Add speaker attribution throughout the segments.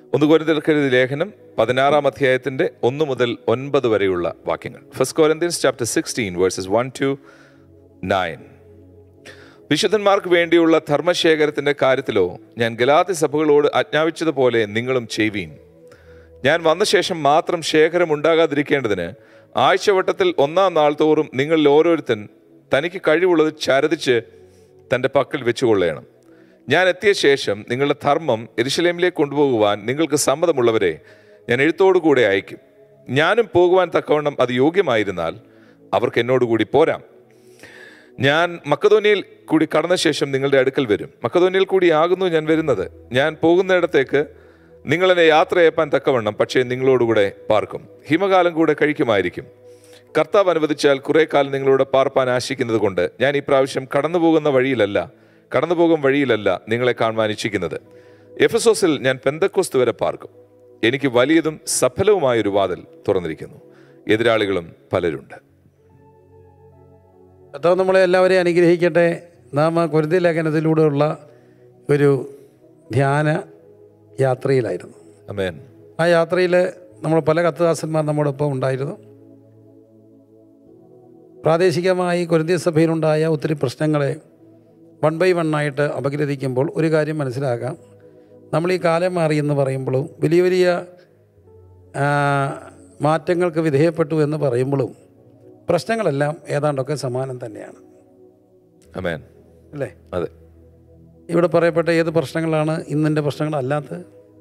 Speaker 1: ഒന്ന് കോരിന്തിർക്കെഴുതിയ ലേഖനം പതിനാറാം അധ്യായത്തിന്റെ ഒന്ന് മുതൽ ഒൻപത് വരെയുള്ള വാക്യങ്ങൾ first Corinthians chapter sixteen verses one two nine വിശുദ്ധന്മാർക്ക് വേണ്ടിയുള്ള ധർമ്മശേഖരത്തിന്റെ കാര്യത്തിലോ ഞാൻ ഗലാത്തി സഭകളോട് ആജ്ഞാപിച്ചതുപോലെ നിങ്ങളും ചെയ്യുവീൻ ഞാൻ വന്ന ശേഷം മാത്രം ശേഖരം ഉണ്ടാകാതിരിക്കേണ്ടതിന് ആഴ്ചവട്ടത്തിൽ ഒന്നാം നാൾ തോറും നിങ്ങളിൽ ഓരോരുത്തൻ തനിക്ക് കഴിവുള്ളത് ചരതിച്ച് തൻ്റെ പക്കൽ വെച്ചുകൊള്ളണം ഞാൻ എത്തിയ ശേഷം നിങ്ങളുടെ ധർമ്മം എരിശലേമിലേക്ക് കൊണ്ടുപോകുവാൻ നിങ്ങൾക്ക് സമ്മതമുള്ളവരെ ഞാൻ എഴുത്തോടുകൂടെ അയക്കും ഞാനും പോകുവാൻ തക്കവണ്ണം അത് യോഗ്യമായിരുന്നാൽ അവർക്ക് എന്നോടുകൂടി പോരാം ഞാൻ മക്കതോനിയിൽ കൂടി കടന്ന ശേഷം നിങ്ങളുടെ അടുക്കൽ വരും മക്കതോനിയിൽ കൂടി ആകുന്നു ഞാൻ വരുന്നത് ഞാൻ പോകുന്നിടത്തേക്ക് നിങ്ങൾ എന്നെ യാത്രയപ്പാൻ തക്കവണ്ണം പക്ഷേ നിങ്ങളോടുകൂടെ പാർക്കും ഹിമകാലം കൂടെ കഴിക്കുമായിരിക്കും കർത്താവ് അനുവദിച്ചാൽ കുറെ കാലം നിങ്ങളോട് പാർപ്പാൻ ആശിക്കുന്നത് കൊണ്ട് ഞാൻ ഈ പ്രാവശ്യം കടന്നു പോകുന്ന വഴിയിലല്ല കടന്നു പോകും വഴിയിലല്ല നിങ്ങളെ കാണുവാൻ ഇച്ഛിക്കുന്നത് എഫസോസിൽ ഞാൻ പെന്തക്കോസ്ത് വരെ പാർക്കും എനിക്ക് വലിയതും സഫലവുമായൊരു വാതിൽ തുറന്നിരിക്കുന്നു എതിരാളികളും പലരുണ്ട്
Speaker 2: കർത്താവ് നമ്മളെ എല്ലാവരെയും അനുഗ്രഹിക്കട്ടെ നാം കുരുതി ലേഖനത്തിലൂടെയുള്ള ഒരു ധ്യാന യാത്രയിലായിരുന്നു
Speaker 1: അമേൻ
Speaker 2: ആ യാത്രയിൽ നമ്മൾ പല കത്തുദാസന്മാർ നമ്മോടൊപ്പം ഉണ്ടായിരുന്നു പ്രാദേശികമായി കുരുതി സഭയിലുണ്ടായ ഒത്തിരി പ്രശ്നങ്ങളെ വൺ ബൈ വൺ ആയിട്ട് അപഗ്രഥിക്കുമ്പോൾ ഒരു കാര്യം മനസ്സിലാക്കാം നമ്മൾ ഈ കാലം മാറി എന്ന് പറയുമ്പോഴും വലിയ വലിയ ആ, മാറ്റങ്ങൾക്ക് വിധേയപ്പെട്ടു എന്ന് പറയുമ്പോഴും പ്രശ്നങ്ങളെല്ലാം ഏതാണ്ടൊക്കെ സമാനം തന്നെയാണ്
Speaker 1: അമേൻ
Speaker 2: അല്ലേ
Speaker 1: അതെ
Speaker 2: ഇവിടെ പറയപ്പെട്ട ഏത് പ്രശ്നങ്ങളാണ് ഇന്നിൻ്റെ പ്രശ്നങ്ങളല്ലാത്തത്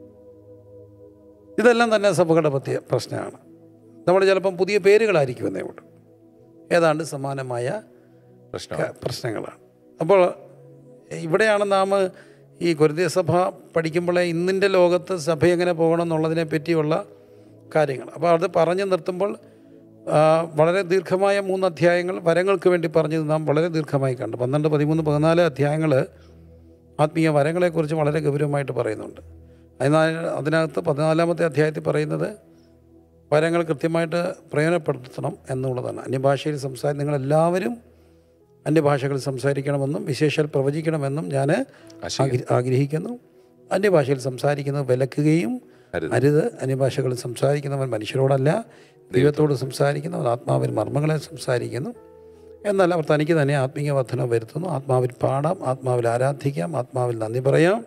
Speaker 2: ഇതെല്ലാം തന്നെ സഭകളുടെ പ്രത്യേക പ്രശ്നമാണ് നമ്മൾ ചിലപ്പം പുതിയ പേരുകളായിരിക്കും എന്നേ ഉള്ളൂ ഏതാണ്ട് സമാനമായ
Speaker 1: പ്രശ്നം
Speaker 2: ക- പ്രശ്നങ്ങളാണ് അപ്പോൾ ഇവിടെയാണ് നാം ഈ കുരുതിയ സഭ പഠിക്കുമ്പോഴേ ഇന്നിൻ്റെ ലോകത്ത് സഭ എങ്ങനെ പോകണം എന്നുള്ളതിനെ പറ്റിയുള്ള കാര്യങ്ങൾ അപ്പോൾ അത് പറഞ്ഞു നിർത്തുമ്പോൾ ആ, വളരെ ദീർഘമായ മൂന്ന് അധ്യായങ്ങൾ വരങ്ങൾക്ക് വേണ്ടി പറഞ്ഞത് നാം വളരെ ദീർഘമായി കണ്ടു പന്ത്രണ്ട് പതിമൂന്ന് പതിനാല് അധ്യായങ്ങൾ ആത്മീയ വരങ്ങളെക്കുറിച്ച് വളരെ ഗൗരവമായിട്ട് പറയുന്നുണ്ട് അതിനാൽ അതിനകത്ത് പതിനാലാമത്തെ അധ്യായത്തിൽ പറയുന്നത് വരങ്ങൾ കൃത്യമായിട്ട് പ്രയോജനപ്പെടുത്തണം എന്നുള്ളതാണ് അന്യഭാഷയിൽ സംസാരിച്ച് നിങ്ങളെല്ലാവരും അന്യഭാഷകളിൽ സംസാരിക്കണമെന്നും വിശേഷാൽ പ്രവചിക്കണമെന്നും ഞാൻ ആഗ്ര- ആഗ്രഹിക്കുന്നു അന്യഭാഷയിൽ സംസാരിക്കുന്നത് വിലക്കുകയും
Speaker 1: അരുത്.
Speaker 2: അരുത് അന്യഭാഷകളിൽ സംസാരിക്കുന്നവൻ മനുഷ്യരോടല്ല ദൈവത്തോട് സംസാരിക്കുന്നവൻ ആത്മാവിൽ മർമ്മങ്ങളെ സംസാരിക്കുന്നു എന്നാൽ അവർ തനിക്ക് തന്നെ ആത്മീയ വർധന വരുത്തുന്നു ആത്മാവിൽ പാടാം ആത്മാവിൽ ആരാധിക്കാം ആത്മാവിൽ നന്ദി പറയാം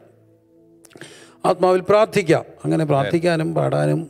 Speaker 2: ആത്മാവിൽ പ്രാർത്ഥിക്കാം അങ്ങനെ പ്രാർത്ഥിക്കാനും പാടാനും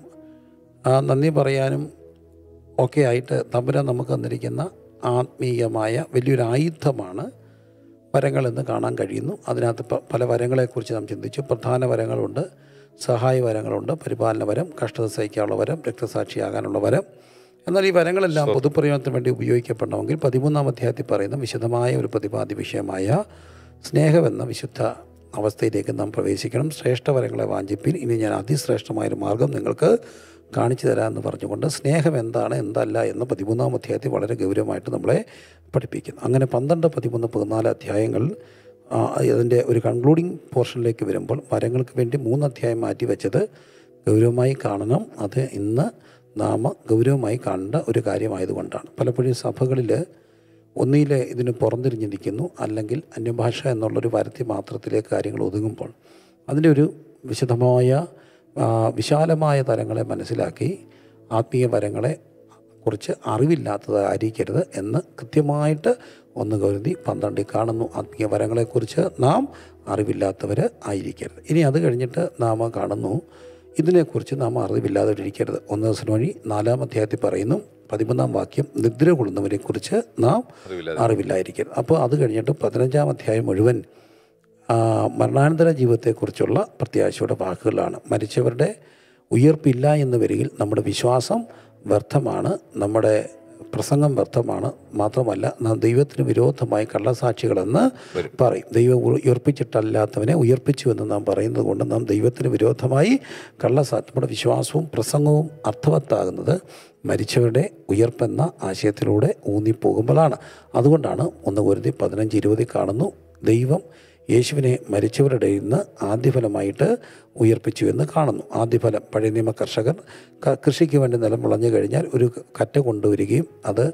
Speaker 2: ആ, നന്ദി പറയാനും ഒക്കെ ആയിട്ട് തമ്പുരാൻ നമുക്ക് തന്നിരിക്കുന്ന ആത്മീയമായ വലിയൊരു ആയുധമാണ് വരങ്ങളെന്ന് കാണാൻ കഴിയുന്നു അതിനകത്ത് പ- പല വരങ്ങളെക്കുറിച്ച് നാം ചിന്തിച്ചു പ്രധാന വരങ്ങളുണ്ട് സഹായ വരങ്ങളുണ്ട് പരിപാലന വരം കഷ്ടത സഹിക്കാനുള്ള വരം രക്തസാക്ഷിയാകാനുള്ള വരം എന്നാൽ ഈ വരങ്ങളെല്ലാം പൊതുപ്രയോജനത്തിന് വേണ്ടി ഉപയോഗിക്കപ്പെടണമെങ്കിൽ പതിമൂന്നാം അധ്യായത്തിൽ പറയുന്ന വിശദമായ ഒരു പ്രതിപാദ്യ വിഷയമായ സ്നേഹമെന്ന വിശുദ്ധ അവസ്ഥയിലേക്ക് നാം പ്രവേശിക്കണം ശ്രേഷ്ഠവരങ്ങളെ വാഞ്ചിപ്പിൻ ഇനി ഞാൻ അതിശ്രേഷ്ഠമായൊരു മാർഗം നിങ്ങൾക്ക് കാണിച്ചു തരാമെന്ന് പറഞ്ഞുകൊണ്ട് സ്നേഹം എന്താണ് എന്തല്ല എന്ന് പതിമൂന്നാം അധ്യായത്തിൽ വളരെ ഗൗരവമായിട്ട് നമ്മളെ പഠിപ്പിക്കുന്നു അങ്ങനെ പന്ത്രണ്ട് പതിമൂന്ന് പതിനാല് അധ്യായങ്ങൾ ആ, അതിൻ്റെ ഒരു കൺക്ലൂഡിങ് പോർഷനിലേക്ക് വരുമ്പോൾ മരങ്ങൾക്ക് വേണ്ടി മൂന്ന് അധ്യായം മാറ്റി വെച്ചത് ഗൗരവമായി കാണണം അത് ഇന്ന് നാം ഗൗരവമായി കാണേണ്ട ഒരു കാര്യമായതുകൊണ്ടാണ് പലപ്പോഴും സഭകളിൽ ഒന്നിൽ ഇതിന് പുറംതിരിഞ്ഞിരിക്കുന്നു അല്ലെങ്കിൽ അന്യഭാഷ എന്നുള്ളൊരു വരുത്തി മാത്രത്തിലേക്ക് കാര്യങ്ങൾ ഒതുങ്ങുമ്പോൾ അതിൻ്റെ ഒരു വിശദമായ ആ, വിശാലമായ തലങ്ങളെ മനസ്സിലാക്കി ആത്മീയ വരങ്ങളെ കുറിച്ച് അറിവില്ലാത്തതായിരിക്കരുത് എന്ന് കൃത്യമായിട്ട് ഒന്ന് കരുതി പന്ത്രണ്ടിൽ കാണുന്നു ആത്മീയ വരങ്ങളെക്കുറിച്ച് നാം അറിവില്ലാത്തവർ ആയിരിക്കരുത് ഇനി അത് കഴിഞ്ഞിട്ട് നാം കാണുന്നു ഇതിനെക്കുറിച്ച് നാം അറിവില്ലാതിരിക്കരുത് ഒന്ന് ദിവസം വഴി നാലാം അധ്യായത്തിൽ പറയുന്നു പതിമൂന്നാം വാക്യം നിദ്ര കൊള്ളുന്നവരെക്കുറിച്ച് നാം
Speaker 1: അറിവില്ലാതെ.
Speaker 2: അറിവില്ലായിരിക്കരുത് അപ്പോൾ അത് കഴിഞ്ഞിട്ട് പതിനഞ്ചാം അധ്യായം മുഴുവൻ ആ, മരണാനന്തര ജീവിതത്തെക്കുറിച്ചുള്ള പ്രത്യാശയുടെ വാക്കുകളാണ് മരിച്ചവരുടെ ഉയർപ്പില്ല എന്ന് വരികിൽ നമ്മുടെ വിശ്വാസം വ്യർത്ഥമാണ് നമ്മുടെ പ്രസംഗം വ്യർത്ഥമാണ് മാത്രമല്ല നാം ദൈവത്തിന് വിരോധമായി കള്ളസാക്ഷികളെന്ന് പറയും ദൈവം ഉ- ഉയർപ്പിച്ചിട്ടല്ലാത്തവനെ ഉയർപ്പിച്ചു എന്ന് നാം പറയുന്നത് കൊണ്ട് നാം ദൈവത്തിന് വിരോധമായി കള്ളസാ നമ്മുടെ വിശ്വാസവും പ്രസംഗവും അർത്ഥവത്താകുന്നത് മരിച്ചവരുടെ ഉയർപ്പെന്ന ആശയത്തിലൂടെ ഊന്നിപ്പോകുമ്പോഴാണ് അതുകൊണ്ടാണ് ഒന്ന് കുരുതി പതിനഞ്ച് ഇരുപതിൽ കാണുന്നു ദൈവം യേശുവിനെ മരിച്ചവരുടെ ഇടയിൽ നിന്ന് ആദ്യഫലമായിട്ട് ഉയർപ്പിച്ചു എന്ന് കാണുന്നു ആദ്യഫലം പഴയ നിയമ കർഷകർ ക- കൃഷിക്ക് വേണ്ടി നിലം വിളഞ്ഞു കഴിഞ്ഞാൽ ഒരു കറ്റ കൊണ്ടുവരികയും അത്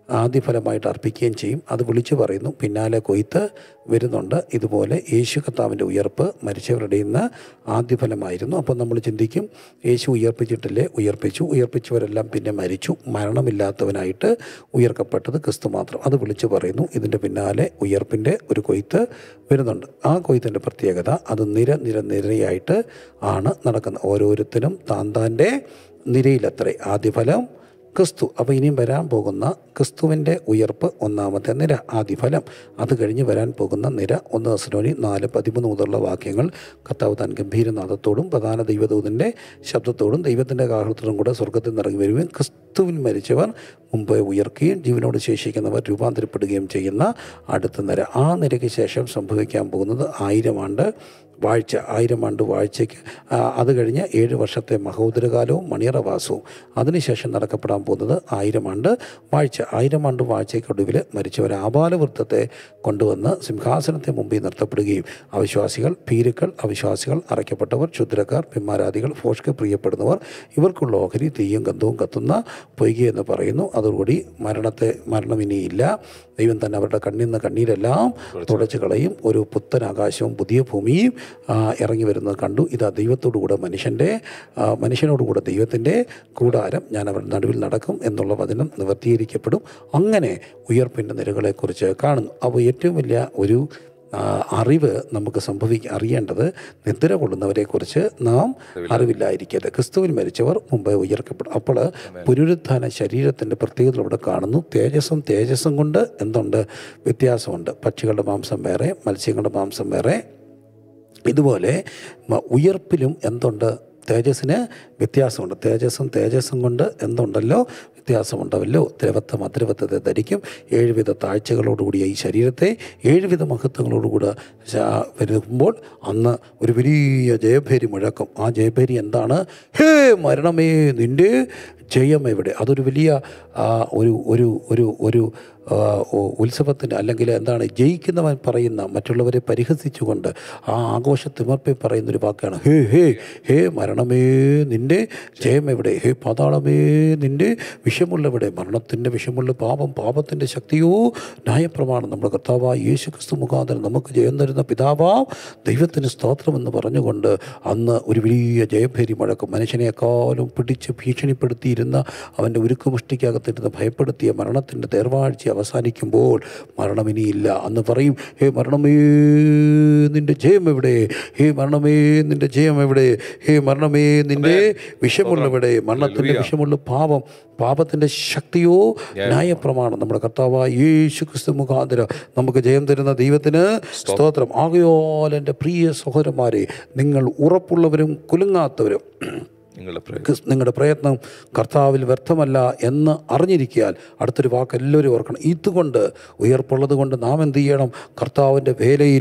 Speaker 2: ആദ്യഫലമായിട്ട് അർപ്പിക്കുകയും ചെയ്യും അത് വിളിച്ചു പറയുന്നു പിന്നാലെ കൊയ്ത്ത് വരുന്നുണ്ട് ഇതുപോലെ യേശു കർത്താവിൻ്റെ ഉയർപ്പ് മരിച്ചവരുടെ ഇന്ന് ആദ്യഫലമായിരുന്നു അപ്പോൾ നമ്മൾ ചിന്തിക്കും യേശു ഉയർപ്പിച്ചിട്ടില്ലേ ഉയർപ്പിച്ചു ഉയർപ്പിച്ചവരെല്ലാം പിന്നെ മരിച്ചു മരണമില്ലാത്തവനായിട്ട് ഉയർക്കപ്പെട്ടത് ക്രിസ്തു മാത്രം അത് വിളിച്ചു പറയുന്നു ഇതിൻ്റെ പിന്നാലെ ഉയർപ്പിൻ്റെ ഒരു കൊയ്ത്ത് വരുന്നുണ്ട് ആ കൊയ്ത്തിൻ്റെ പ്രത്യേകത അത് നിര നിര നിരയായിട്ട് ആണ് നടക്കുന്നത് ഓരോരുത്തരും താൻ താൻ്റെ നിരയിലത്രേ ആദ്യഫലം ക്രിസ്തു അപ്പോൾ ഇനിയും വരാൻ പോകുന്ന ക്രിസ്തുവിൻ്റെ ഉയർപ്പ് ഒന്നാമത്തെ നിര ആദിഫലം അത് കഴിഞ്ഞ് വരാൻ പോകുന്ന നിര ഒന്ന് ദശലോനി നാല് പതിമൂന്ന് മുതലുള്ള വാക്യങ്ങൾ കർത്താവ് താൻ ഗംഭീരനാഥത്തോടും പ്രധാന ദൈവദൂതൻ്റെ ശബ്ദത്തോടും ദൈവത്തിൻ്റെ കാഹളത്തോടും കൂടെ സ്വർഗത്തിൽ നിറങ്ങി വരുകയും ക്രിസ്തുവിൽ മരിച്ചവർ മുമ്പ് ഉയർക്കുകയും ജീവനോട് ശേഷിക്കുന്നവർ രൂപാന്തരപ്പെടുകയും ചെയ്യുന്ന അടുത്ത നിര ആ നിരയ്ക്ക് ശേഷം സംഭവിക്കാൻ പോകുന്നത് ആയിരം ആണ്ട് വാഴ്ച ആയിരം ആണ്ട് വാഴ്ചയ്ക്ക് ആ, അത് കഴിഞ്ഞ് ഏഴ് വർഷത്തെ മഹോദരകാലവും മണിയറവാസവും അതിനുശേഷം നടക്കപ്പെടാൻ പോകുന്നത് ആയിരം ആണ്ട് വാഴ്ച ആയിരം ആണ്ട് വാഴ്ചയ്ക്കൊടുവിൽ മരിച്ചവരെ ആപാലവൃത്തത്തെ കൊണ്ടുവന്ന് സിംഹാസനത്തെ മുമ്പിൽ നിർത്തപ്പെടുകയും അവിശ്വാസികൾ ഭീരുക്കൾ അവിശ്വാസികൾ അറയ്ക്കപ്പെട്ടവർ ക്ഷുദ്രക്കാർ പിന്മാരാദികൾ ഫോഷ്ക്ക് പ്രിയപ്പെടുന്നവർ ഇവർക്കുള്ള ഓഹരി തീയും ഗന്ധവും കത്തുന്ന പൊയ്കി എന്ന് പറയുന്നു അതോടുകൂടി മരണത്തെ മരണം ഇനിയില്ല ദൈവം തന്നെ അവരുടെ കണ്ണിൽ നിന്ന് കണ്ണീരെല്ലാം തുടച്ചു കളയും ഒരു പുത്തൻ ആകാശവും പുതിയ ഭൂമിയും ആ, ഇറങ്ങി വരുന്നത് കണ്ടു ഇതാ ദൈവത്തോടുകൂടെ മനുഷ്യൻ്റെ ആ, മനുഷ്യനോടുകൂടെ ദൈവത്തിൻ്റെ കൂടാരം ഞാൻ അവരുടെ നടുവിൽ നടക്കും എന്നുള്ള വചനം നിവർത്തീകരിക്കപ്പെടും അങ്ങനെ ഉയർപ്പിൻ്റെ നിരകളെക്കുറിച്ച് കാണുന്നു അപ്പോൾ ഏറ്റവും വലിയ ഒരു ആ, അറിവ് നമുക്ക് സംഭവിക്ക അറിയേണ്ടത് നിദ്ര കൊള്ളുന്നവരെക്കുറിച്ച് നാം അറിവില്ലായിരിക്കരുത് ക്രിസ്തുവിൽ മരിച്ചവർ മുമ്പേ ഉയർക്കപ്പെടും അപ്പോൾ പുനരുത്ഥാന ശരീരത്തിൻ്റെ പ്രത്യേകത ഇവിടെ കാണുന്നു തേജസ്സും തേജസ്സും കൊണ്ട് എന്തുണ്ട് വ്യത്യാസമുണ്ട് പക്ഷികളുടെ മാംസം വേറെ മത്സ്യങ്ങളുടെ മാംസം വേറെ ഇതുപോലെ മ- ഉയർപ്പിലും എന്തുണ്ട് തേജസ്സിന് വ്യത്യാസമുണ്ട് തേജസ്സും തേജസ്സും കൊണ്ട് എന്തുണ്ടല്ലോ വ്യത്യാസമുണ്ടല്ലോ ദ്രവത്വം അദ്രവത്വത്തെ ധരിക്കും ഏഴുവിധ താഴ്ചകളോടുകൂടിയ ഈ ശരീരത്തെ ഏഴുവിധ മഹത്വങ്ങളോടുകൂടെ ശ- വരുമ്പോൾ അന്ന് ഒരു വലിയ ജയഭേരി മുഴക്കും ആ ജയഭേരി എന്താണ് ഹേ മരണമേ നിൻ്റെ ജയം എവിടെ അതൊരു വലിയ ആ, ഒരു ഒരു ഒരു ഒരു ആ, ഉ- ഉത്സവത്തിന് അല്ലെങ്കിൽ എന്താണ് ജയിക്കുന്നവൻ പറയുന്ന മറ്റുള്ളവരെ പരിഹസിച്ചുകൊണ്ട് ആ ആഘോഷത്തിമർപ്പി പറയുന്ന ഒരു വാക്കാണ് ഹേ ഹേ ഹേ മരണമേ നിൻ്റെ ജയം എവിടെ ഹേ പാതാളമേ നിൻ്റെ വിഷമുള്ളവിടെ മരണത്തിൻ്റെ വിഷമുള്ള പാപം പാപത്തിൻ്റെ ശക്തിയോ ന്യായപ്രമാണം നമ്മുടെ കർത്താവായ യേശു ക്രിസ്തു മുഖാന്തരം നമുക്ക് ജയം തരുന്ന പിതാവാം ദൈവത്തിന് സ്തോത്രമെന്ന് പറഞ്ഞുകൊണ്ട് അന്ന് ഒരു വലിയ ജയഭേരി മുഴക്കും മനുഷ്യനെക്കാളും പിടിച്ച് ഭീഷണിപ്പെടുത്തിയിരുന്ന അവൻ്റെ ഉരുക്കുമുഷ്ടിക്കകത്തിരുന്ന് ഭയപ്പെടുത്തിയ മരണത്തിൻ്റെ തേർവാഴ്ച അവസാനിക്കുമ്പോൾ മരണം ഇനിയില്ല അന്ന് പറയും ഹേ മരണമേ നിൻ്റെ ജയം എവിടെ ഹേ മരണമേ നിൻ്റെ ജയം എവിടെ ഹേ മരണമേ നിൻ്റെ വിഷമുള്ളവിടെ മരണത്തിൻ്റെ വിഷമുള്ള പാപം പാപത്തിൻ്റെ ശക്തിയോ ന്യായപ്രമാണം നമ്മുടെ കർത്താവായ യേശു ക്രിസ്തു മുഖാന്തരം നമുക്ക് ജയം തരുന്ന ദൈവത്തിന് സ്തോത്രം ആകയോൽ എൻ്റെ പ്രിയ സഹോദരന്മാരെ നിങ്ങൾ ഉറപ്പുള്ളവരും കുലുങ്ങാത്തവരും
Speaker 1: നിങ്ങളുടെ പ്രയ-
Speaker 2: ക്രിസ്- നിങ്ങളുടെ പ്രയത്നം കർത്താവിൽ വ്യർത്ഥമല്ല എന്ന് അറിഞ്ഞിരിക്കാൻ അടുത്തൊരു വാക്ക് എല്ലാവരും ഓർക്കണം ഇതുകൊണ്ട് ഉയർപ്പുള്ളത് കൊണ്ട് നാം എന്ത് ചെയ്യണം കർത്താവിൻ്റെ വേലയിൽ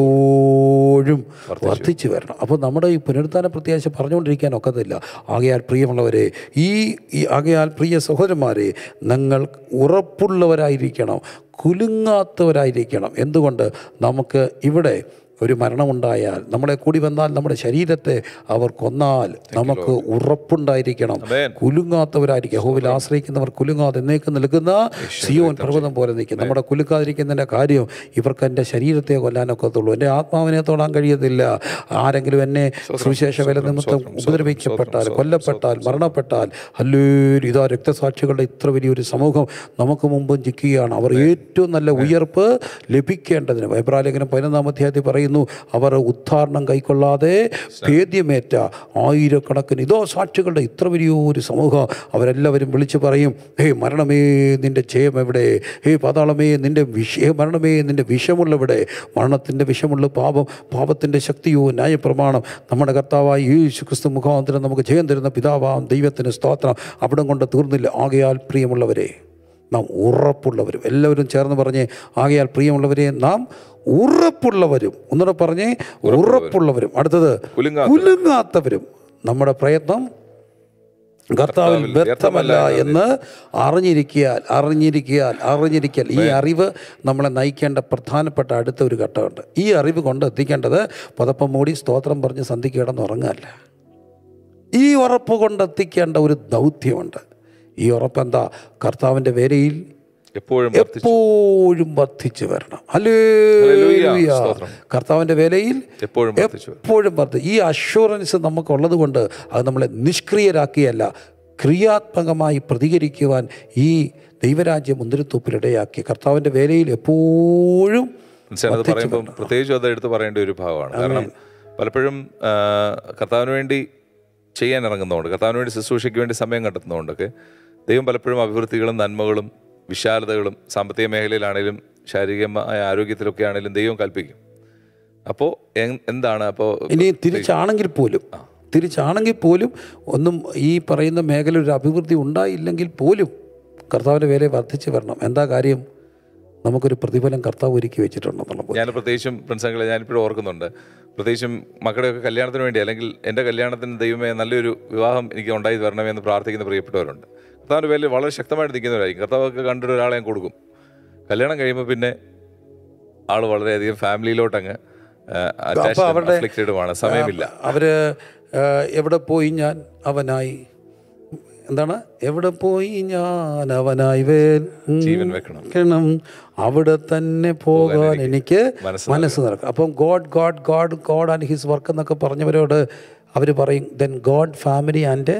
Speaker 2: എപ്പോഴും വർദ്ധിച്ചു വരണം അപ്പോൾ നമ്മുടെ ഈ പുനരുത്ഥാന പ്രത്യാശ പറഞ്ഞുകൊണ്ടിരിക്കാൻ ഒക്കത്തില്ല ആകയാൽ പ്രിയമുള്ളവരെ ഈ ഈ ആകയാൽ പ്രിയ സഹോദരന്മാരെ നിങ്ങൾ ഉറപ്പുള്ളവരായിരിക്കണം കുലുങ്ങാത്തവരായിരിക്കണം എന്തുകൊണ്ട് നമുക്ക് ഇവിടെ ഒരു മരണമുണ്ടായാൽ നമ്മളെ കൂടി വന്നാൽ നമ്മുടെ ശരീരത്തെ അവർ കൊന്നാൽ നമുക്ക് ഉറപ്പുണ്ടായിരിക്കണം
Speaker 1: Amen.
Speaker 2: കുലുങ്ങാത്തവരായിരിക്കും യഹോവിൽ ആശ്രയിക്കുന്നവർ കുലുങ്ങാതെ എന്നേക്ക് നിൽക്കുന്ന സിയോൻ പർവ്വതം പോലെ നിൽക്കും നമ്മുടെ കുലുക്കാതിരിക്കുന്നതിൻ്റെ കാര്യം ഇവർക്ക് എൻ്റെ ശരീരത്തെ കൊല്ലാനൊക്കത്തുള്ളൂ എൻ്റെ ആത്മാവിനെ തൊടാൻ കഴിയത്തില്ല ആരെങ്കിലും എന്നെ സുവിശേഷ വില നിമിത്തം ഉപദ്രവിക്കപ്പെട്ടാൽ കൊല്ലപ്പെട്ടാൽ മരണപ്പെട്ടാൽ അല്ലേലും ഇതാ രക്തസാക്ഷികളുടെ ഇത്ര വലിയൊരു സമൂഹം നമുക്ക് മുമ്പും ചിക്കുകയാണ് അവർ ഏറ്റവും നല്ല ഉയർപ്പ് ലഭിക്കേണ്ടതിന് വൈബ്രാലേഖനം പതിനൊന്നാം അധ്യായത്തിൽ പറയുന്നു അവർ ഉദ്ധാരണം കൈക്കൊള്ളാതെ ഭേദ്യമേറ്റ ആയിരക്കണക്കിന് ഇതോ സാക്ഷികളുടെ ഇത്ര വലിയൊരു സമൂഹം അവരെല്ലാവരും വിളിച്ചു പറയും ഹേ മരണമേ നിന്റെ ജയം എവിടെ ഹേ പാതാളമേ നിന്റെ വിഷ ഹേ മരണമേ നിന്റെ വിഷമുള്ളവിടെ മരണത്തിൻ്റെ വിഷമുള്ള പാപം പാപത്തിൻ്റെ ശക്തിയോ ന്യായപ്രമാണം നമ്മുടെ കർത്താവായ യേശു ക്രിസ്തു മുഖാന്തരം നമുക്ക് ജയം തരുന്ന പിതാവാം ദൈവത്തിന് സ്തോത്രം അവിടം കൊണ്ട് തീർന്നില്ല ആകയാൽ പ്രിയമുള്ളവരെ നാം ഉറപ്പുള്ളവരും എല്ലാവരും ചേർന്ന് പറഞ്ഞ് ആകയാൽ പ്രിയമുള്ളവരെ നാം ഉറപ്പുള്ളവരും ഒന്നുകൂടെ പറഞ്ഞേ ഉറപ്പുള്ളവരും അടുത്തത്
Speaker 1: കുലുങ്ങാത്ത
Speaker 2: കുലുങ്ങാത്തവരും നമ്മുടെ പ്രയത്നം കർത്താവിൽ വ്യർത്ഥമല്ല എന്ന് അറിഞ്ഞിരിക്കാൻ അറിഞ്ഞിരിക്കാൻ അറിഞ്ഞിരിക്കൽ ഈ അറിവ് നമ്മളെ നയിക്കേണ്ട പ്രധാനപ്പെട്ട അടുത്ത ഒരു ഘട്ടമുണ്ട് ഈ അറിവ് കൊണ്ട് എത്തിക്കേണ്ടത് പുതപ്പം മൂടി സ്തോത്രം പറഞ്ഞ് സന്ധിക്ക് കിടന്ന് ഉറങ്ങാല്ല ഈ ഉറപ്പ് കൊണ്ട് എത്തിക്കേണ്ട ഒരു ദൗത്യമുണ്ട് ഈ ഉറപ്പ് എന്താ കർത്താവിൻ്റെ വേലയിൽ
Speaker 1: എപ്പോഴും വർദ്ധിച്ചു
Speaker 2: എപ്പോഴും വർദ്ധിച്ചു വരണം
Speaker 1: ഹല്ലേലൂയ.
Speaker 2: ഹല്ലേലൂയ.
Speaker 1: സ്തോത്രം.
Speaker 2: കർത്താവിൻ്റെ വേലയിൽ
Speaker 1: എപ്പോഴും വർദ്ധിച്ചു
Speaker 2: എപ്പോഴും വർദ്ധ ഈ അഷുറൻസ് നമുക്കുള്ളത് കൊണ്ട് അത് നമ്മളെ നിഷ്ക്രിയരാക്കിയല്ല ക്രിയാത്മകമായി പ്രതികരിക്കുവാൻ ഈ ദൈവരാജ്യ മുന്തിരിത്തോപ്പിലിടയാക്കി കർത്താവിൻ്റെ വേലയിൽ എപ്പോഴും
Speaker 1: മനസ്സിലായി അത് പറയുമ്പോൾ പ്രത്യേകിച്ചും അത് എടുത്ത് പറയേണ്ട ഒരു ഭാഗമാണ് കാരണം പലപ്പോഴും ആ, കർത്താവിന് വേണ്ടി ചെയ്യാൻ ഇറങ്ങുന്നതുകൊണ്ട് കർത്താവിന് വേണ്ടി ശുശ്രൂഷയ്ക്ക് വേണ്ടി സമയം കണ്ടെത്തുന്നതുകൊണ്ടൊക്കെ ദൈവം പലപ്പോഴും അഭിവൃദ്ധികളും നന്മകളും വിശാലതകളും സാമ്പത്തിക മേഖലയിലാണെങ്കിലും ശാരീരികമായ ആരോഗ്യത്തിലൊക്കെ ആണെങ്കിലും ദൈവം കൽപ്പിക്കും അപ്പോൾ എന്താണ് അപ്പോൾ
Speaker 2: ഇനി തിരിച്ചാണെങ്കിൽ പോലും തിരിച്ചാണെങ്കിൽ പോലും ഒന്നും ഈ പറയുന്ന മേഖല ഒരു അഭിവൃദ്ധി ഉണ്ടായില്ലെങ്കിൽ പോലും കർത്താവിൻ്റെ വേലയെ വർദ്ധിച്ചു വരണം എന്താ കാര്യം നമുക്കൊരു പ്രതിഫലം കർത്താവ് ഒരുക്കി വെച്ചിട്ടുണ്ടെന്നുള്ള
Speaker 1: ഞാൻ പ്രത്യേകിച്ചും ഫ്രണ്ട്സങ്ങളെ ഞാനിപ്പോഴും ഓർക്കുന്നുണ്ട് പ്രത്യേകിച്ചും മക്കളുടെയൊക്കെ കല്യാണത്തിന് വേണ്ടി അല്ലെങ്കിൽ എൻ്റെ കല്യാണത്തിന് ദൈവമേ നല്ലൊരു വിവാഹം എനിക്ക് ഉണ്ടായി വരണമേ എന്ന് പ്രാർത്ഥിക്കുന്ന പ്രിയപ്പെട്ടവരുണ്ട് കർത്താവിൻ്റെ പേരിൽ വളരെ ശക്തമായിട്ട് നിൽക്കുന്നവരായിരിക്കും കർത്താവൊക്കെ കണ്ടിട്ട് ഒരാളെ ഞാൻ കൊടുക്കും കല്യാണം കഴിയുമ്പോൾ പിന്നെ ആൾ വളരെയധികം ഫാമിലിയിലോട്ടങ്ങ്
Speaker 2: അവരുടെ-
Speaker 1: അഫ്ലിക്റ്റഡുമാണ് സമയമില്ല
Speaker 2: അവർ എവിടെ പോയി ഞാൻ അവനായി എന്താണ് എവിടെ പോയി ഞാൻ അവനായി
Speaker 1: ജീവൻ വെക്കണം.
Speaker 2: വേണം അവിടെ തന്നെ പോകാൻ എനിക്ക്
Speaker 1: മനസ്സ്
Speaker 2: മനസ്സ് നടക്കും അപ്പം God God God God and his work എന്നൊക്കെ പറഞ്ഞവരോട് അവർ പറയും then God family and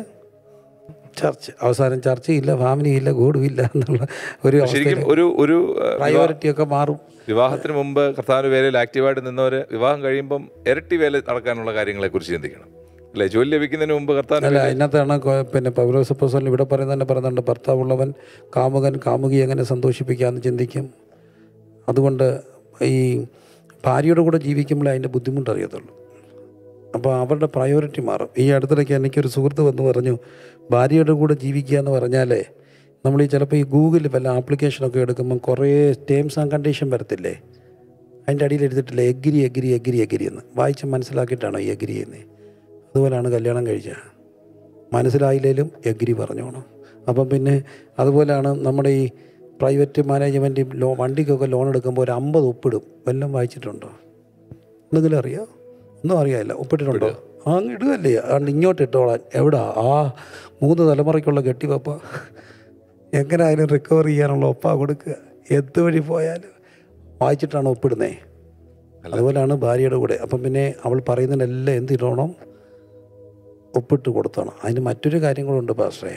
Speaker 2: church അവസാനം ചർച്ചയില്ല ഫാമിലി ഇല്ല ഗോഡും ഇല്ല എന്നുള്ള ഒരു
Speaker 1: ശരിക്കും ഒരു ഒരു ആ,
Speaker 2: പ്രയോറിറ്റി ഒക്കെ മാറും
Speaker 1: വിവാഹത്തിന് മുമ്പ് കർത്താവിൻ്റെ വേലയിൽ ആക്റ്റീവായിട്ട് നിന്നവർ വിവാഹം കഴിയുമ്പം ഇരട്ടി വേല നടക്കാനുള്ള കാര്യങ്ങളെക്കുറിച്ച് ചിന്തിക്കണം അല്ലേ ജോലി ലഭിക്കുന്നതിന് മുമ്പ് കർത്താവിന്
Speaker 2: അല്ല അതിനകത്താണ് കൊ- പിന്നെ പൗലോസപ്പോസൽ ഇവിടെ പറയുന്നത് തന്നെ പറയുന്നുണ്ട് ഭർത്താവുള്ളവൻ കാമുകൻ കാമുകി എങ്ങനെ സന്തോഷിപ്പിക്കാമെന്ന് ചിന്തിക്കും അതുകൊണ്ട് ഈ ഭാര്യയുടെ കൂടെ ജീവിക്കുമ്പോഴേ അതിൻ്റെ ബുദ്ധിമുട്ട് അറിയത്തുള്ളൂ അപ്പോൾ അവരുടെ പ്രയോറിറ്റി മാറും ഈ അടുത്തിടയ്ക്ക് എനിക്കൊരു സുഹൃത്ത് വന്ന് പറഞ്ഞു ഭാര്യയുടെ കൂടെ ജീവിക്കുക എന്ന് പറഞ്ഞാലേ നമ്മൾ ഈ ചിലപ്പോൾ ഈ ഗൂഗിളിൽ വല്ല ആപ്ലിക്കേഷനൊക്കെ എടുക്കുമ്പോൾ കുറേ ടേംസ് ആൻഡ് കണ്ടീഷൻ വരത്തില്ലേ അതിൻ്റെ അടിയിൽ എഴുതിയിട്ടില്ല എഗ്രി എഗ്രി എഗ്രി എഗ്രി എന്ന് വായിച്ച് മനസ്സിലാക്കിയിട്ടാണോ ഈ എഗ്രി ചെയ്യുന്നത് അതുപോലെയാണ് കല്യാണം കഴിച്ചത് മനസ്സിലായില്ലേലും എഗ്രി പറഞ്ഞോണം അപ്പം പിന്നെ അതുപോലെയാണ് നമ്മുടെ ഈ പ്രൈവറ്റ് മാനേജ്മെൻറ്റ് ലോ വണ്ടിക്കൊക്കെ ലോൺ എടുക്കുമ്പോൾ ഒരു അമ്പത് ഒപ്പിടും വല്ലതും വായിച്ചിട്ടുണ്ടോ എന്തെങ്കിലും അറിയാം ഒന്നും അറിയാമില്ല ഒപ്പിട്ടിട്ടുണ്ടോ ആ അങ്ങ് ഇടുകയല്ലേ അതുകൊണ്ട് ഇങ്ങോട്ട് ഇട്ടോളാൻ എവിടാ ആ മൂന്ന് തലമുറയ്ക്കുള്ള കെട്ടിവപ്പ എങ്ങനെ ആയാലും റിക്കവർ ചെയ്യാനുള്ള ഒപ്പ കൊടുക്കുക എന്ത് വഴി പോയാലും വായിച്ചിട്ടാണ് ഒപ്പിടുന്നേ അതുപോലെയാണ് ഭാര്യയുടെ കൂടെ അപ്പം പിന്നെ അവൾ പറയുന്നതിനെല്ലാം എന്ത് ഇടണം ഒപ്പിട്ട് കൊടുത്തണം അതിന് മറ്റൊരു കാര്യം കൂടെ ഉണ്ട് പാസ്റ്ററേ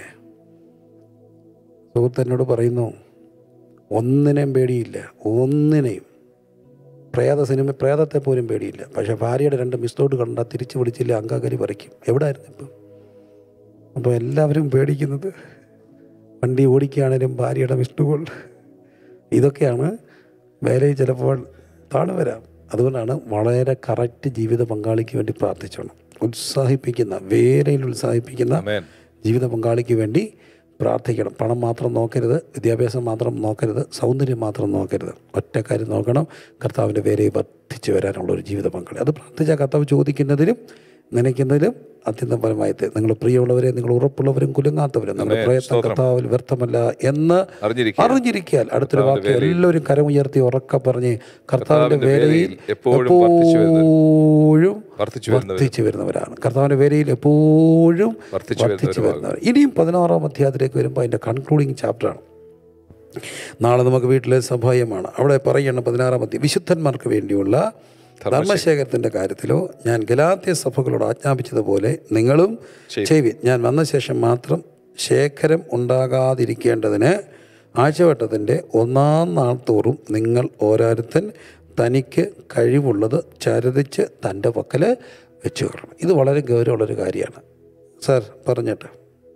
Speaker 2: സുഹൃത്ത് എന്നോട് പറയുന്നു ഒന്നിനെയും പേടിയില്ല ഒന്നിനെയും പ്രേത സിനിമ പ്രേതത്തെ പോലും പേടിയില്ല പക്ഷേ ഭാര്യയുടെ രണ്ട് മിസ്തോട്ട് കണ്ടാൽ തിരിച്ചു പിടിച്ചില്ല അങ്കാകരി പറിക്കും എവിടെ ആയിരുന്നു ഇപ്പം അപ്പോൾ എല്ലാവരും പേടിക്കുന്നത് വണ്ടി ഓടിക്കുകയാണേലും ഭാര്യയുടെ മിസ്ഡുകൾ ഇതൊക്കെയാണ് വേലയിൽ ചിലപ്പോൾ താഴെ വരാം അതുകൊണ്ടാണ് വളരെ കറക്റ്റ് ജീവിത പങ്കാളിക്ക് വേണ്ടി പ്രാർത്ഥിച്ചോണം ഉത്സാഹിപ്പിക്കുന്ന വേലയിൽ ഉത്സാഹിപ്പിക്കുന്ന
Speaker 1: ആമേൻ
Speaker 2: ജീവിത പങ്കാളിക്ക് വേണ്ടി പ്രാർത്ഥിക്കണം പണം മാത്രം നോക്കരുത് വിദ്യാഭ്യാസം മാത്രം നോക്കരുത് സൗന്ദര്യം മാത്രം നോക്കരുത് ഒറ്റ കാര്യം നോക്കണം കർത്താവിൻ്റെ പേരെ വർദ്ധിച്ചു വരാനുള്ള ഒരു ജീവിത പങ്കാളി അത് പ്രാർത്ഥിച്ചാൽ കർത്താവ് ചോദിക്കുന്നതിലും നനയ്ക്കുന്നതിലും അത്യന്തം ഫലമായിട്ട് നിങ്ങൾ പ്രിയമുള്ളവരെ നിങ്ങൾ ഉറപ്പുള്ളവരും കുലുങ്ങാത്തവരും നിങ്ങളുടെ പ്രയത്നം കർത്താവിൽ വ്യർത്ഥമല്ല എന്ന്
Speaker 1: അറിഞ്ഞിരിക്കുക
Speaker 2: അറിഞ്ഞിരിക്കാൻ അടുത്തൊരു വാക്ക് എല്ലാവരും കരമുയർത്തി ഉറക്ക പറഞ്ഞ് കർത്താവിൻ്റെ വേലയിൽ
Speaker 1: എപ്പോഴും വർദ്ധിച്ചു വരുന്ന-
Speaker 2: എപ്പോഴും
Speaker 1: വർദ്ധിച്ചു വരുന്നവർ
Speaker 2: വർദ്ധിച്ചു വരുന്നവരാണ് കർത്താവിൻ്റെ വേലയിൽ എപ്പോഴും
Speaker 1: വർദ്ധിച്ചു
Speaker 2: വർദ്ധിച്ചു വരുന്നവർ ഇനിയും പതിനാറാം അധ്യായത്തിലേക്ക് വരുമ്പോൾ അതിൻ്റെ കൺക്ലൂഡിങ് ചാപ്റ്ററാണ് നാളെ നമുക്ക് വീട്ടിലെ സഭായമാണ് അവിടെ പറയണം പതിനാറാം അധ്യായം വിശുദ്ധന്മാർക്ക് വേണ്ടിയുള്ള ധർമ്മശേഖരത്തിൻ്റെ കാര്യത്തിലോ ഞാൻ ഗലാത്യ സഭകളോട് ആജ്ഞാപിച്ചതുപോലെ നിങ്ങളും ചെയ്വി ഞാൻ വന്ന ശേഷം മാത്രം ശേഖരം ഉണ്ടാകാതിരിക്കേണ്ടതിന് ആഴ്ചവട്ടത്തിൻ്റെ ഒന്നാം നാൾ തോറും നിങ്ങൾ ഓരോരുത്തൻ തനിക്ക് കഴിവുള്ളത് ചരതിച്ച് തൻ്റെ പക്കൽ വെച്ചു കൊള്ളണം ഇത് വളരെ ഗൗരവമുള്ളൊരു കാര്യമാണ് സാർ പറഞ്ഞിട്ട്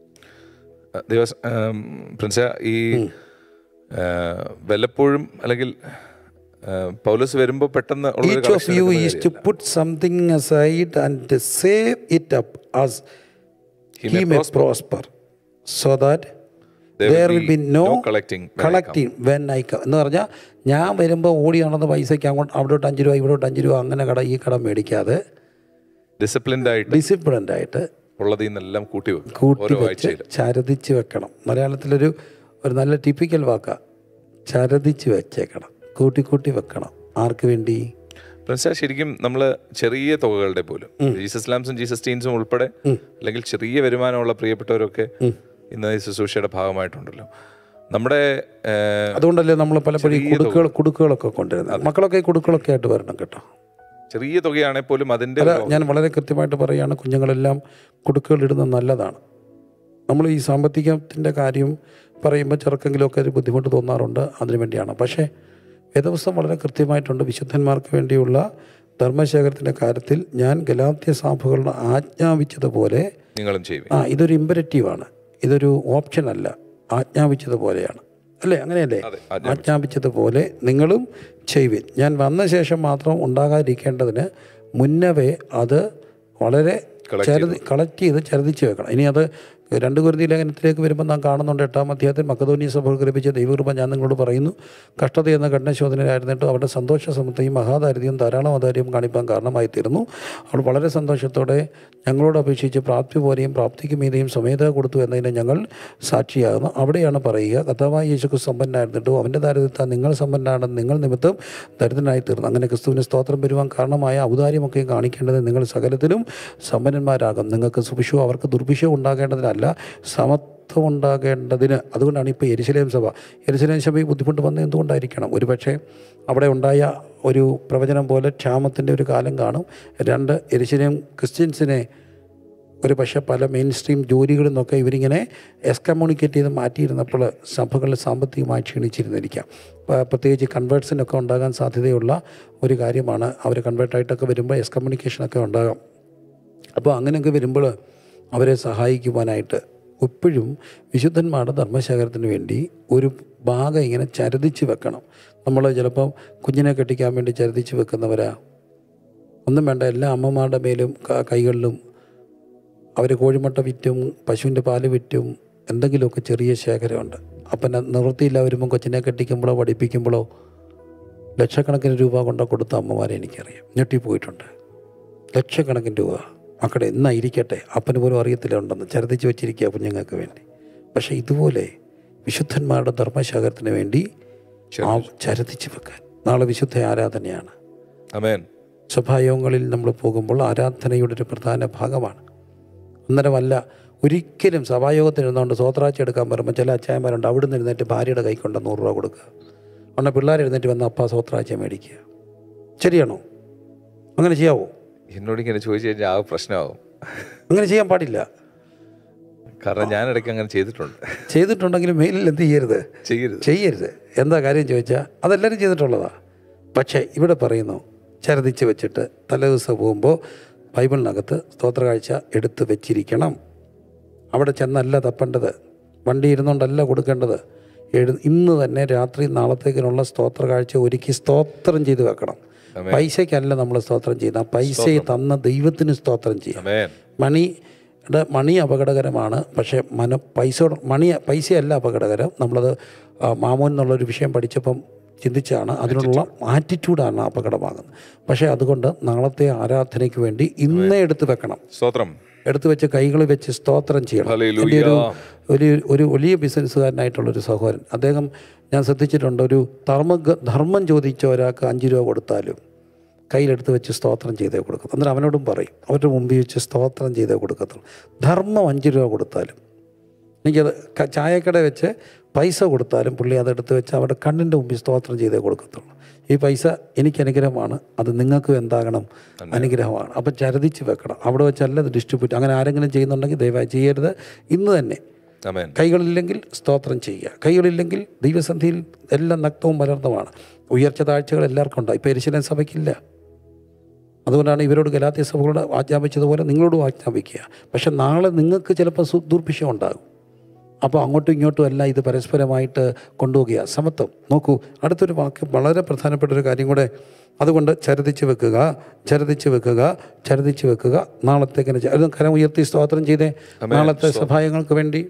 Speaker 1: ദിവസം പ്രിൻസ ഈ ആ, വല്ലപ്പോഴും അല്ലെങ്കിൽ ആ, പൗലോസ് വരുമ്പോൾ പെട്ടെന്ന് ഉള്ളൊരു
Speaker 2: Each of you is to put something aside and save it up as he, may prosper. so that there will be no,
Speaker 1: collecting when I
Speaker 2: collecting when I come. എന്ന് പറഞ്ഞാൽ ഞാൻ വരുമ്പോൾ ഓടി നടന്ന പൈസയ്ക്ക് അങ്ങോട്ട് അവിടോട്ട് അഞ്ച് രൂപ ഇവിടോട്ട് അഞ്ച് രൂപ അങ്ങനെ കട ഈ കട മേടിക്കാതെ
Speaker 1: ഡിസിപ്ലിൻഡ് ആയിട്ട്
Speaker 2: ഡിസിപ്ലിൻഡ് ആയിട്ട്
Speaker 1: ഉള്ളതിൽ നിന്നെല്ലാം കൂട്ടി വെക്കും
Speaker 2: കൂട്ടി
Speaker 1: ഓരോ
Speaker 2: വെച്ച്
Speaker 1: ആഴ്ചയിൽ
Speaker 2: ചരതിച്ച് വെക്കണം മലയാളത്തിലൊരു ഒരു നല്ല ടിപ്പിക്കൽ വാക്കാ ചരതിച്ച് വെച്ചേക്കണം കൂട്ടി കൂട്ടി വെക്കണം ആർക്ക് വേണ്ടി
Speaker 1: പ്രിൻസ ശരിക്കും നമ്മൾ ചെറിയ തുകകളുടെ പോലും ജീസസ് ലാംസും ജീസസ് ടീൻസും ഉൾപ്പെടെ അല്ലെങ്കിൽ ചെറിയ വരുമാനമുള്ള പ്രിയപ്പെട്ടവരൊക്കെ ഇന്ന് ഈ ശുശ്രൂഷയുടെ ഭാഗമായിട്ടുണ്ടല്ലോ നമ്മുടെ ഏ,
Speaker 2: അതുകൊണ്ടല്ലേ നമ്മൾ പലപ്പോഴും ഈ കുടുക്കുകൾ കുടുക്കുകളൊക്കെ കൊണ്ടുവരുന്നത് മക്കളൊക്കെ ഈ കുടുക്കുകളൊക്കെ ആയിട്ട് വരണം കേട്ടോ
Speaker 1: ചെറിയ തുകയാണെങ്കിൽ പോലും അതിന്റെ
Speaker 2: അല്ല ഞാൻ വളരെ കൃത്യമായിട്ട് പറയുകയാണ് കുഞ്ഞുങ്ങളെല്ലാം കുടുക്കുകൾ ഇടുന്നത് നല്ലതാണ് നമ്മൾ ഈ സാമ്പത്തികത്തിൻ്റെ കാര്യം പറയുമ്പോൾ ചെറുക്കെങ്കിലുമൊക്കെ ഒരു ബുദ്ധിമുട്ട് തോന്നാറുണ്ട് അതിനു വേണ്ടിയാണ് പക്ഷേ വേദപുസ്തകം വളരെ കൃത്യമായിട്ടുണ്ട് വിശുദ്ധന്മാർക്ക് വേണ്ടിയുള്ള ധർമ്മശേഖരത്തിൻ്റെ കാര്യത്തിൽ ഞാൻ ഗലാത്യ സാഫുകളുടെ ആജ്ഞാപിച്ചതുപോലെ
Speaker 1: നിങ്ങളും ചെയ്യും
Speaker 2: ആ ഇതൊരു ഇമ്പരറ്റീവാണ് ഇതൊരു ഓപ്ഷൻ അല്ല ആജ്ഞാപിച്ചതുപോലെയാണ് അല്ലേ അങ്ങനെയല്ലേ
Speaker 1: അതെ
Speaker 2: ആജ്ഞാപിച്ചതുപോലെ നിങ്ങളും ചെയ്യുവിൻ ഞാൻ വന്ന ശേഷം മാത്രം ഉണ്ടാകാതിരിക്കേണ്ടതിന് മുന്നവേ അത് വളരെ ചരുതി കളക്ട് ചെയ്ത് ചരുതിച്ച് വെക്കണം ഇനി അത് രണ്ട് കുരുതി ലേഖനത്തിലേക്ക് വരുമ്പോൾ നാം കാണുന്നുണ്ട് എട്ടാം അധ്യായത്തിൽ മക്കതോന്യ സഭകൾക്ക് ലഭിച്ച ദൈവകൃപ ഞാൻ നിങ്ങളോട് പറയുന്നു കഷ്ടത എന്ന കഠിനശോധനയിലായിരുന്നിട്ട് അവരുടെ സന്തോഷ സമത്വയും മഹാദാരിദ്ര്യവും ധാരാളം ആധാര്യവും കാണിപ്പാൻ കാരണമായി തീർന്നു അവൾ വളരെ സന്തോഷത്തോടെ ഞങ്ങളോട് അപേക്ഷിച്ച് പ്രാപ്തി പോലെയും പ്രാപ്തിക്ക് മീതെയും സ്വമേധ കൊടുത്തു എന്നതിന് ഞങ്ങൾ സാക്ഷിയാകുന്നു അവിടെയാണ് പറയുക കഥാവായ യേശുക്ക് സമ്പന്നനായിരുന്നിട്ടും അവൻ്റെ ദാരിദ്ര്യത്താൽ നിങ്ങൾ സമ്പന്നനാണെന്ന് നിങ്ങൾ നിമിത്തം ദരിദ്രനായി തീർന്നു അങ്ങനെ ക്രിസ്തുവിന് സ്തോത്രം വരുവാൻ കാരണമായ ഔദാര്യമൊക്കെ കാണിക്കേണ്ടത് നിങ്ങൾ സകലത്തിലും സമ്പന്നന്മാരാകും നിങ്ങൾക്ക് സുഭിഷവും അവർക്ക് ദുർഭിഷവും ഉണ്ടാകേണ്ടതിനല്ല സമത്വം ഉണ്ടാകേണ്ടതിന് അതുകൊണ്ടാണ് ഇപ്പോൾ എരിശിലേം സഭ എരിശിലേം സഭയ്ക്ക് ബുദ്ധിമുട്ട് വന്നത് എന്തുകൊണ്ടായിരിക്കണം ഒരു പക്ഷേ അവിടെ ഉണ്ടായ ഒരു പ്രവചനം പോലെ ക്ഷാമത്തിൻ്റെ ഒരു കാലം കാണും രണ്ട് എരിശിലേം ക്രിസ്ത്യൻസിനെ ഒരു പക്ഷേ പല മെയിൻ സ്ട്രീം ജോലികളിൽ നിന്നൊക്കെ ഇവരിങ്ങനെ എക്സ്കമ്മ്യൂണിക്കേറ്റ് ചെയ്ത് മാറ്റിയിരുന്നപ്പോൾ സഭകളിൽ സാമ്പത്തികമായി ക്ഷീണിച്ചിരുന്നിരിക്കാം പ- പ്രത്യേകിച്ച് കൺവേർട്സിനൊക്കെ ഉണ്ടാകാൻ സാധ്യതയുള്ള ഒരു കാര്യമാണ് അവർ കൺവേർട്ടായിട്ടൊക്കെ വരുമ്പോൾ എക്സ്കമ്മ്യൂണിക്കേഷനൊക്കെ ഉണ്ടാകാം അപ്പോൾ അങ്ങനെയൊക്കെ വരുമ്പോൾ അവരെ സഹായിക്കുവാനായിട്ട് എപ്പോഴും വിശുദ്ധന്മാരുടെ ധർമ്മശേഖരത്തിന് വേണ്ടി ഒരു ഭാഗം ഇങ്ങനെ ചരുതിച്ച് വെക്കണം നമ്മൾ ചിലപ്പോൾ കുഞ്ഞിനെ കെട്ടിക്കാൻ വേണ്ടി ചരുതിച്ച് വെക്കുന്നവരാ ഒന്നും വേണ്ട എല്ലാ അമ്മമാരുടെ മേലും ക- കൈകളിലും അവർ കോഴിമുട്ട വിറ്റും പശുവിൻ്റെ പാല് വിറ്റും എന്തെങ്കിലുമൊക്കെ ചെറിയ ശേഖരമുണ്ട് അപ്പം നിവൃത്തിയില്ല വരുമ്പോൾ കൊച്ചിനെ കെട്ടിക്കുമ്പോഴോ പഠിപ്പിക്കുമ്പോഴോ ലക്ഷക്കണക്കിന് രൂപ കൊണ്ട് കൊടുത്ത അമ്മമാരെ എനിക്കറിയാം ഞെട്ടിപ്പോയിട്ടുണ്ട് ലക്ഷക്കണക്കിന് രൂപ മക്കളെ എന്നാ ഇരിക്കട്ടെ അപ്പന് പോലും അറിയത്തില്ല ഉണ്ടെന്ന് ചരതിച്ച് വെച്ചിരിക്കുക കുഞ്ഞുങ്ങൾക്ക് വേണ്ടി പക്ഷേ ഇതുപോലെ വിശുദ്ധന്മാരുടെ ധർമ്മശേഖരത്തിന് വേണ്ടി ആ ചരതിച്ച് വെക്കാൻ നാളെ വിശുദ്ധ ആരാധനയാണ്
Speaker 1: അമേൻ
Speaker 2: സഭായോഗങ്ങളിൽ നമ്മൾ പോകുമ്പോൾ ആരാധനയുടെ ഒരു പ്രധാന ഭാഗമാണ് അന്നേരമല്ല ഒരിക്കലും സഭായോഗത്തിൽ ഇരുന്നുകൊണ്ട് സ്വോത്രാഴ്ച എടുക്കാൻ പറയുമ്പോൾ ചില അച്ചായന്മാരുണ്ട് അവിടെ നിന്ന് എഴുന്നേറ്റ് ഭാര്യയുടെ കൈ കൊണ്ട് നൂറ് രൂപ കൊടുക്കുക അവിടെ പിള്ളേർ എഴുന്നേറ്റ് വന്ന് അപ്പ സ്വോത്രാഴ്ച മേടിക്കുക ശരിയാണോ അങ്ങനെ ചെയ്യാവോ
Speaker 1: എന്നോട് ഇങ്ങനെ ചോദിച്ചു കഴിഞ്ഞാൽ ആ പ്രശ്നമാവും
Speaker 2: അങ്ങനെ ചെയ്യാൻ പാടില്ല
Speaker 1: കാരണം ഞാൻ ഇടയ്ക്ക് അങ്ങനെ ചെയ്തിട്ടുണ്ട്
Speaker 2: ചെയ്തിട്ടുണ്ടെങ്കിലും മെയിലിൽ എന്ത് ചെയ്യരുത്
Speaker 1: ചെയ്യരുത്
Speaker 2: ചെയ്യരുത് എന്താ കാര്യം ചോദിച്ചാൽ അതെല്ലാവരും ചെയ്തിട്ടുള്ളതാ പക്ഷേ ഇവിടെ പറയുന്നു ചരതിച്ച് വെച്ചിട്ട് തലേദിവസം പോകുമ്പോൾ ബൈബിളിനകത്ത് സ്തോത്രകാഴ്ച എടുത്ത് വെച്ചിരിക്കണം അവിടെ ചെന്നല്ല തപ്പേണ്ടത് വണ്ടി ഇരുന്നുകൊണ്ടല്ല കൊടുക്കേണ്ടത് എഴു ഇന്ന് തന്നെ രാത്രി നാളത്തേക്കിനുള്ള സ്തോത്രകാഴ്ച ഒരുക്കി സ്തോത്രം ചെയ്ത് വെക്കണം പൈസയ്ക്കല്ല നമ്മൾ സ്തോത്രം ചെയ്യുന്നത് ആ പൈസയെ തന്ന ദൈവത്തിന് സ്തോത്രം ചെയ്യാം
Speaker 1: അമേൻ
Speaker 2: മണിയുടെ മണി അപകടകരമാണ് പക്ഷേ മന പൈസ മണി പൈസയല്ല അപകടകരം നമ്മളത് ആ, മാമോൻ എന്നുള്ളൊരു വിഷയം പഠിച്ചപ്പം ചിന്തിച്ചാണ് അതിനുള്ള ആറ്റിറ്റ്യൂഡാണ് അപകടമാകുന്നത് പക്ഷേ അതുകൊണ്ട് നാളത്തെ ആരാധനയ്ക്ക് വേണ്ടി ഇന്നേ എടുത്ത് വെക്കണം
Speaker 1: സ്തോത്രം
Speaker 2: എടുത്തു വെച്ച് കൈകൾ വെച്ച് സ്തോത്രം ചെയ്യണം
Speaker 1: ഹല്ലേലൂയ.
Speaker 2: എൻ്റെ ഒരു ഒരു ഒരു വലിയ ബിസിനസ്സുകാരനായിട്ടുള്ളൊരു സഹോദരൻ അദ്ദേഹം ഞാൻ ശ്രദ്ധിച്ചിട്ടുണ്ട് ഒരു ധർമ്മ ധർമ്മം ചോദിച്ച ഒരാൾക്ക് അഞ്ച് രൂപ കൊടുത്താലും കയ്യിലെടുത്ത് വെച്ച് സ്തോത്രം ചെയ്തേ കൊടുക്കും അന്നേരം അവനോടും പറയും അവരുടെ മുമ്പിൽ വെച്ച് സ്തോത്രം ചെയ്തേ കൊടുക്കത്തുള്ളൂ ധർമ്മം അഞ്ച് രൂപ കൊടുത്താലും എനിക്കത് ക- ചായക്കട വെച്ച് പൈസ കൊടുത്താലും പുള്ളി അതെടുത്ത് വെച്ച് അവരുടെ കണ്ണിൻ്റെ മുമ്പിൽ സ്തോത്രം ചെയ്തേ കൊടുക്കത്തുള്ളൂ ഈ പൈസ എനിക്ക് അനുഗ്രഹമാണ് അത് നിങ്ങൾക്കും എന്താകണം അനുഗ്രഹമാണ് അപ്പം ചരതിച്ച് വെക്കണം അവിടെ വെച്ചല്ല ഇത് ഡിസ്ട്രിബ്യൂട്ട് അങ്ങനെ ആരെങ്കിലും ചെയ്യുന്നുണ്ടെങ്കിൽ ദയവായി ചെയ്യരുത് ഇന്ന് തന്നെ
Speaker 1: അമേൻ
Speaker 2: കൈകളില്ലെങ്കിൽ സ്തോത്രം ചെയ്യുക കൈകളില്ലെങ്കിൽ ദൈവസന്ധിയിൽ എല്ലാം നഗ്നവും മലർന്നുമാണ് ഉയർച്ച താഴ്ചകൾ എല്ലാവർക്കും ഉണ്ട് ഇപ്പോൾ എരിശിലൻ സഭയ്ക്കില്ല അതുകൊണ്ടാണ് ഇവരോട് ഗലാത്യ സഭകളോട് ആജ്ഞാപിച്ചതുപോലെ നിങ്ങളോടും ആജ്ഞാപിക്കുക പക്ഷെ നാളെ നിങ്ങൾക്ക് ചിലപ്പോൾ സു- ദുർഭിക്ഷം ഉണ്ടാകും അപ്പോൾ അങ്ങോട്ടും ഇങ്ങോട്ടും എല്ലാം ഇത് പരസ്പരമായിട്ട് കൊണ്ടുപോകുക സമത്വം നോക്കൂ അടുത്തൊരു വാക്ക് വളരെ പ്രധാനപ്പെട്ട ഒരു കാര്യം കൂടെ അതുകൊണ്ട് ചരതിച്ച് വെക്കുക ചരതിച്ച് വെക്കുക ചരതിച്ച് വെക്കുക നാളത്തേക്കിന് ച- അത് കരം ഉയർത്തി സ്തോത്രം ചെയ്തേ നാളത്തെ സഭായങ്ങൾക്ക് വേണ്ടി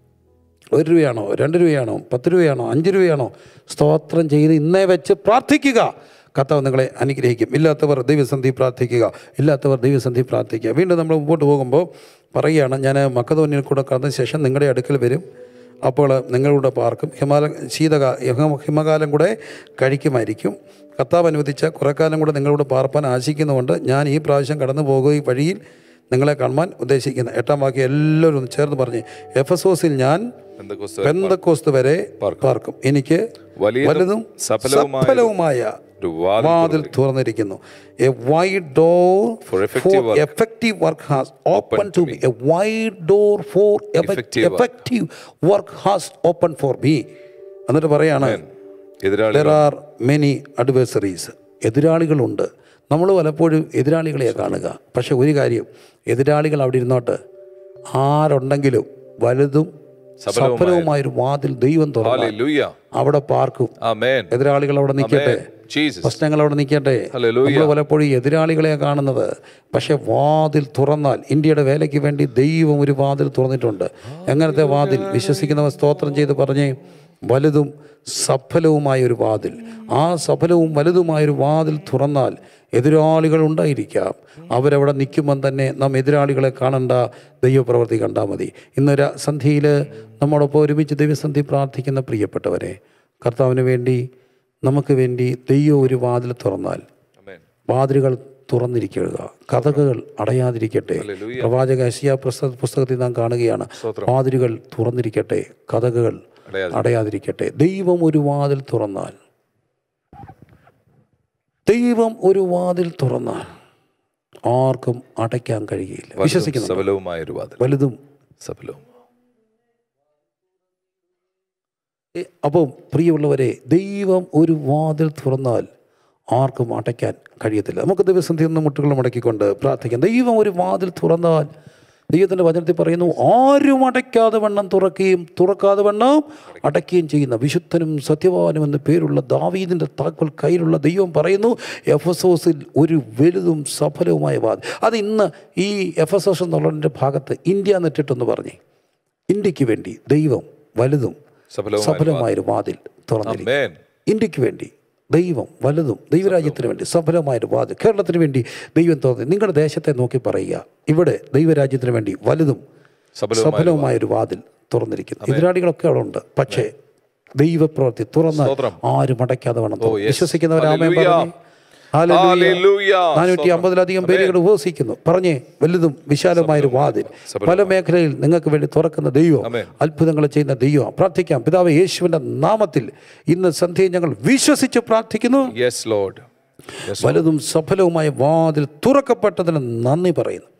Speaker 2: ഒരു രൂപയാണോ രണ്ട് രൂപയാണോ പത്ത് രൂപയാണോ അഞ്ച് രൂപയാണോ സ്തോത്രം ചെയ്ത് ഇന്നേ വെച്ച് പ്രാർത്ഥിക്കുക കർത്താവ് നിങ്ങളെ അനുഗ്രഹിക്കും ഇല്ലാത്തവർ ദൈവസന്ധി പ്രാർത്ഥിക്കുക ഇല്ലാത്തവർ ദൈവസന്ധി പ്രാർത്ഥിക്കുക വീണ്ടും നമ്മൾ മുമ്പോട്ട് പോകുമ്പോൾ പറയുകയാണ് ഞാൻ മക്കതോന്നിൽ കൂടെ കടന്ന ശേഷം നിങ്ങളുടെ അടുക്കൽ വരും അപ്പോൾ നിങ്ങളുടെ പാർക്കും ഹിമാല ശീതകാ ഹിമ- ഹിമകാലം കൂടെ കഴിക്കുമായിരിക്കും കർത്താവ് അനുവദിച്ച കുറേ കാലം കൂടെ നിങ്ങളോട് പാർപ്പാൻ ആശിക്കുന്നുകൊണ്ട് ഞാൻ ഈ പ്രാവശ്യം കടന്നു പോകുക ഈ വഴിയിൽ നിങ്ങളെ കാണുവാൻ ഉദ്ദേശിക്കുന്ന എട്ടാം വാക്യം എല്ലാവരും ഒന്ന് ചേർന്ന് പറഞ്ഞ് എഫസോസിൽ ഞാൻ
Speaker 1: പെന്തക്കോസ്ത്
Speaker 2: പെന്തക്കോസ്ത് വരെ പാർക്കും എനിക്ക്
Speaker 1: വലിയതും
Speaker 2: വലുതും
Speaker 1: സഫലവുമായ
Speaker 2: സഫലവുമായ
Speaker 1: ഒരു വാതിൽ
Speaker 2: വാതിൽ തുറന്നിരിക്കുന്നു a wide door
Speaker 1: For effective work.
Speaker 2: Effective work has open to me a wide door for
Speaker 1: Effective work.
Speaker 2: Effective work has open for me എന്നിട്ട് പറയാണ്
Speaker 1: എതിരാളി
Speaker 2: ദർ ആർ മെനി അഡ്വേഴ്സറീസ് എതിരാളികളുണ്ട് നമ്മൾ പലപ്പോഴും എതിരാളികളെ കാണുക പക്ഷെ ഒരു കാര്യം എതിരാളികൾ അവിടെ ഇരുന്നോട്ട് ആരുണ്ടെങ്കിലും വലുതും സഫലവുമായൊരു വാതിൽ ദൈവം തുറന്നു
Speaker 1: ഹല്ലേലൂയ
Speaker 2: അവിടെ പാർക്കും
Speaker 1: ആമേൻ
Speaker 2: എതിരാളികൾ അവിടെ നിൽക്കട്ടെ
Speaker 1: ജീസസ്
Speaker 2: പ്രശ്നങ്ങൾ അവിടെ നിൽക്കട്ടെ
Speaker 1: ഹല്ലേലൂയ
Speaker 2: നമ്മൾ പലപ്പോഴും എതിരാളികളെ കാണുന്നത് പക്ഷെ വാതിൽ തുറന്നാൽ ഇന്ത്യയുടെ വേലയ്ക്ക് വേണ്ടി ദൈവം ഒരു വാതിൽ തുറന്നിട്ടുണ്ട് എങ്ങനത്തെ വാതിൽ വിശ്വസിക്കുന്നവർ സ്തോത്രം ചെയ്ത് പറഞ്ഞേ വലുതും സഫലവുമായ ഒരു വാതിൽ ആ സഫലവും വലുതുമായൊരു വാതിൽ തുറന്നാൽ എതിരാളികൾ ഉണ്ടായിരിക്കാം അവരവിടെ നിൽക്കുമ്പം തന്നെ നാം എതിരാളികളെ കാണണ്ട ദൈവപ്രവൃത്തി കണ്ടാൽ മതി ഇന്ന് സന്ധ്യയിൽ നമ്മോടൊപ്പം ഒരുമിച്ച് ദൈവസന്ധി പ്രാർത്ഥിക്കുന്ന പ്രിയപ്പെട്ടവരെ കർത്താവിന് വേണ്ടി നമുക്ക് വേണ്ടി ദൈവം ഒരു വാതിൽ തുറന്നാൽ
Speaker 1: ആമേൻ
Speaker 2: വാതിലുകൾ തുറന്നിരിക്കുക കഥകൾ അടയാതിരിക്കട്ടെ
Speaker 1: ഹല്ലേലൂയ.
Speaker 2: പ്രവാചക അസിയ പുസ്തക പുസ്തകത്തിൽ നാം കാണുകയാണ് വാതിലുകൾ തുറന്നിരിക്കട്ടെ കഥകൾ
Speaker 1: അടയാതെ
Speaker 2: അടയാതിരിക്കട്ടെ ദൈവം ഒരു വാതിൽ തുറന്നാൽ ദൈവം ഒരു വാതിൽ തുറന്നാൽ ആർക്കും അടയ്ക്കാൻ കഴിയില്ല വിശ്വസിക്കുന്നു
Speaker 1: സഫലവുമായ ഒരു വാതിൽ
Speaker 2: വലുതും
Speaker 1: സഫലവും
Speaker 2: എ- അപ്പം പ്രിയമുള്ളവരെ ദൈവം ഒരു വാതിൽ തുറന്നാൽ ആർക്കും അടയ്ക്കാൻ കഴിയത്തില്ല നമുക്ക് ദിവസത്തിൽ നിന്ന് മുട്ടുകൾ മുടക്കിക്കൊണ്ട് പ്രാർത്ഥിക്കാം ദൈവം ഒരു വാതിൽ തുറന്നാൽ ദൈവത്തിൻ്റെ വചനത്തിൽ പറയുന്നു ആരും അടയ്ക്കാതെ വണ്ണം തുറക്കുകയും തുറക്കാതെ വണ്ണം അടയ്ക്കുകയും ചെയ്യുന്ന വിശുദ്ധനും സത്യവാനും എന്ന പേരുള്ള ദാവീദിൻ്റെ താക്കോൽ കയ്യിലുള്ള ദൈവം പറയുന്നു എഫസോസിൽ ഒരു വലുതും സഫലവുമായ വാതിൽ അത് ഇന്ന് ഈ എഫസോസ് എന്നുള്ളതിൻ്റെ ഭാഗത്ത് ഇന്ത്യ എന്നിട്ടിട്ടെന്ന് പറഞ്ഞേ ഇന്ത്യക്ക് വേണ്ടി ദൈവം വലുതും
Speaker 1: സഫലവുമായ
Speaker 2: സഫലമായൊരു വാതിൽ തുറന്നിരിക്കും
Speaker 1: ആമേൻ
Speaker 2: ഇന്ത്യക്ക് വേണ്ടി ദൈവം വലുതും ദൈവരാജ്യത്തിന് വേണ്ടി സഫലമായൊരു വാതിൽ കേരളത്തിന് വേണ്ടി ദൈവം തുറന്നു നിങ്ങളുടെ ദേശത്തെ നോക്കി പറയുക ഇവിടെ ദൈവരാജ്യത്തിന് വേണ്ടി വലുതും
Speaker 1: സഫലവുമായ
Speaker 2: സഫലവുമായൊരു വാതിൽ തുറന്നിരിക്കുന്നു എതിരാളികളൊക്കെ അവിടെ ഉണ്ട് പക്ഷേ ദൈവപ്രവൃത്തി തുറന്നാൽ
Speaker 1: സ്തോത്രം.
Speaker 2: ആരും അടയ്ക്കാതെ വേണം തുറന്ന്.
Speaker 1: yes.
Speaker 2: വിശ്വസിക്കുന്നവരാമേ
Speaker 1: Hallelujah.
Speaker 2: പറഞ്ഞേ ഹല്ലേലൂയ.
Speaker 1: ഹല്ലേലൂയ.
Speaker 2: നാനൂറ്റി അമ്പതിലധികം പേരുകൾ ഉപവസിക്കുന്നു പറഞ്ഞേ വലുതും വിശാലമായൊരു വാതിൽ പല മേഖലയിൽ നിങ്ങൾക്ക് വേണ്ടി തുറക്കുന്ന ദൈവം
Speaker 1: ആമേൻ.
Speaker 2: അത്ഭുതങ്ങൾ ചെയ്യുന്ന ദൈവം പ്രാർത്ഥിക്കാം പിതാവ് യേശുവിൻ്റെ നാമത്തിൽ ഇന്ന് സന്ധ്യയിൽ ഞങ്ങൾ വിശ്വസിച്ച് പ്രാർത്ഥിക്കുന്നു
Speaker 1: യെസ് ലോർഡ് യെസ്
Speaker 2: വലുതും സഫലവുമായ വാതിൽ തുറക്കപ്പെട്ടതിന് നന്ദി പറയുന്നു